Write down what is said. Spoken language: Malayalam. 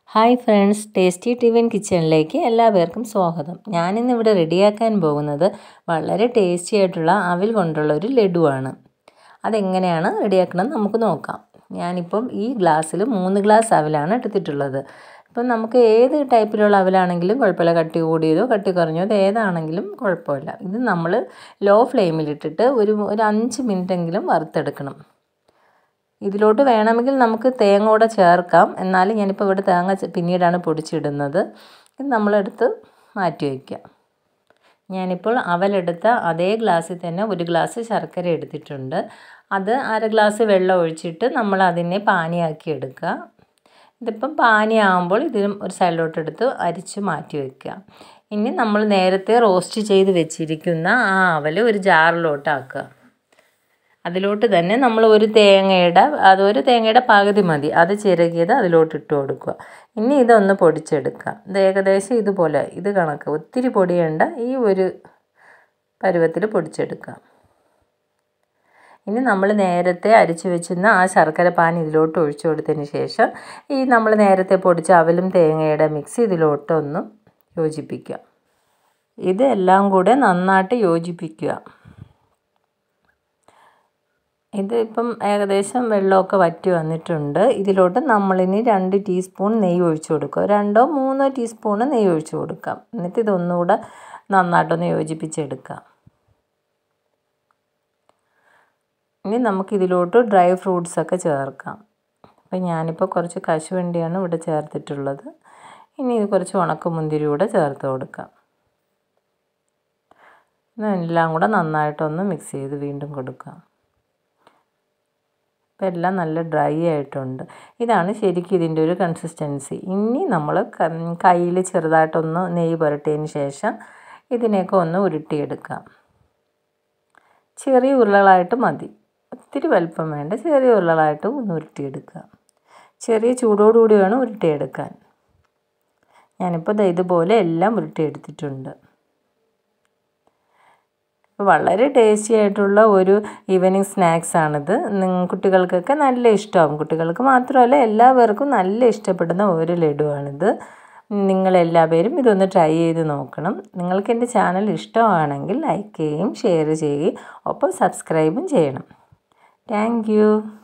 ഹായ് ഫ്രണ്ട്സ് ടേസ്റ്റി ടിവൻ കിച്ചണിലേക്ക് എല്ലാവർക്കും സ്വാഗതം ഞാനിന്നിവിടെ റെഡിയാക്കാൻ പോകുന്നത് വളരെ ടേസ്റ്റി ആയിട്ടുള്ള അവിൽ കൊണ്ടുള്ള ഒരു ലഡുവാണ് അതെങ്ങനെയാണ് റെഡിയാക്കണമെന്ന് നമുക്ക് നോക്കാം ഞാനിപ്പം ഈ ഗ്ലാസ്സിൽ മൂന്ന് ഗ്ലാസ് അവിലാണ് എടുത്തിട്ടുള്ളത് ഇപ്പം നമുക്ക് ഏത് ടൈപ്പിലുള്ള അവിലാണെങ്കിലും കുഴപ്പമില്ല കട്ടി കൂടിയതോ കട്ടി കുറഞ്ഞതോ ഏതാണെങ്കിലും കുഴപ്പമില്ല ഇത് നമ്മൾ ലോ ഫ്ലെയിമിലിട്ടിട്ട് ഒരു ഒരു അഞ്ച് മിനിറ്റെങ്കിലും വറുത്തെടുക്കണം ഇതിലോട്ട് വേണമെങ്കിൽ നമുക്ക് തേങ്ങ കൂടെ ചേർക്കാം എന്നാലും ഞാനിപ്പോൾ ഇവിടെ തേങ്ങ പിന്നീടാണ് പൊടിച്ചിടുന്നത് ഇത് നമ്മളെടുത്ത് മാറ്റി വയ്ക്കാം ഞാനിപ്പോൾ അവലെടുത്ത അതേ ഗ്ലാസ്സിൽ തന്നെ ഒരു ഗ്ലാസ് ശർക്കര എടുത്തിട്ടുണ്ട് അത് അര ഗ്ലാസ് വെള്ളം ഒഴിച്ചിട്ട് നമ്മൾ അതിനെ പാനിയാക്കി എടുക്കുക ഇതിപ്പം പാനിയാകുമ്പോൾ ഇതിനും ഒരു സൈഡിലോട്ട് എടുത്ത് അരിച്ച് മാറ്റി വയ്ക്കുക ഇനി നമ്മൾ നേരത്തെ റോസ്റ്റ് ചെയ്ത് വെച്ചിരിക്കുന്ന ആ അവൽ ഒരു ജാറിലോട്ട് ആക്കുക അതിലോട്ട് തന്നെ നമ്മൾ ഒരു തേങ്ങയുടെ അതൊരു തേങ്ങയുടെ പകുതി മതി അത് ചിരകിയത് അതിലോട്ട് ഇട്ട് കൊടുക്കുക ഇനി ഇതൊന്ന് പൊടിച്ചെടുക്കാം ഇത് ഏകദേശം ഇതുപോലെ ഇത് കണക്ക് ഒത്തിരി പൊടിയേണ്ട ഈ ഒരു പരുവത്തിൽ പൊടിച്ചെടുക്കാം ഇനി നമ്മൾ നേരത്തെ അരിച്ചു വെച്ചിരുന്ന ആ ശർക്കര പാൻ ഇതിലോട്ട് ഒഴിച്ചു കൊടുത്തതിന് ശേഷം ഈ നമ്മൾ നേരത്തെ പൊടിച്ച അവലും തേങ്ങയുടെ മിക്സ് ഇതിലോട്ട് ഒന്ന് യോജിപ്പിക്കുക ഇത് എല്ലാം കൂടെ നന്നായിട്ട് യോജിപ്പിക്കുക ഇത് ഇപ്പം ഏകദേശം വെള്ളമൊക്കെ വറ്റി വന്നിട്ടുണ്ട് ഇതിലോട്ട് നമ്മളിനി രണ്ട് ടീസ്പൂൺ നെയ്യ് ഒഴിച്ചു കൊടുക്കുക രണ്ടോ മൂന്നോ ടീസ്പൂൺ നെയ്യ് ഒഴിച്ചു കൊടുക്കാം എന്നിട്ട് ഇതൊന്നുകൂടെ നന്നായിട്ടൊന്ന് യോജിപ്പിച്ചെടുക്കാം ഇനി നമുക്കിതിലോട്ട് ഡ്രൈ ഫ്രൂട്ട്സ് ഒക്കെ ചേർക്കാം അപ്പോൾ ഞാനിപ്പോൾ കുറച്ച് കശുവണ്ടിയാണ് ഇവിടെ ചേർത്തിട്ടുള്ളത് ഇനി ഇത് കുറച്ച് ഉണക്കമുന്തിരി കൂടെ ചേർത്ത് കൊടുക്കാം എല്ലാം കൂടെ നന്നായിട്ടൊന്ന് മിക്സ് ചെയ്ത് വീണ്ടും കൊടുക്കാം അപ്പോൾ എല്ലാം നല്ല ഡ്രൈ ആയിട്ടുണ്ട് ഇതാണ് ശരിക്കും ഇതിൻ്റെ ഒരു കൺസിസ്റ്റൻസി ഇനി നമ്മൾ കയ്യിൽ ചെറുതായിട്ടൊന്ന് നെയ്യ് പുരട്ടിയതിന് ശേഷം ഇതിനെയൊക്കെ ഒന്ന് ഉരുട്ടിയെടുക്കാം ചെറിയ ഉരുളകളായിട്ട് മതി ഒത്തിരി വലിപ്പം വേണ്ട ചെറിയ ഉരുളകളായിട്ട് ഒന്ന് ഉരുട്ടിയെടുക്കുക ചെറിയ ചൂടോടുകൂടി വേണം ഉരുട്ടിയെടുക്കാൻ ഞാനിപ്പോൾ ഇതുപോലെ എല്ലാം ഉരുട്ടിയെടുത്തിട്ടുണ്ട് വളരെ ടേസ്റ്റി ആയിട്ടുള്ള ഒരു ഈവനിങ് സ്നാക്സ് ആണിത് കുട്ടികൾക്കൊക്കെ നല്ല ഇഷ്ടമാകും കുട്ടികൾക്ക് മാത്രമല്ല എല്ലാവർക്കും നല്ല ഇഷ്ടപ്പെടുന്ന ഒരു ലഡുവാണിത് നിങ്ങളെല്ലാവരും ഇതൊന്ന് ട്രൈ ചെയ്ത് നോക്കണം നിങ്ങൾക്ക് എൻ്റെ ചാനൽ ഇഷ്ടമാണെങ്കിൽ ലൈക്ക് ചെയ്യുകയും ഷെയർ ചെയ്യുകയും ഒപ്പം സബ്സ്ക്രൈബും ചെയ്യണം താങ്ക്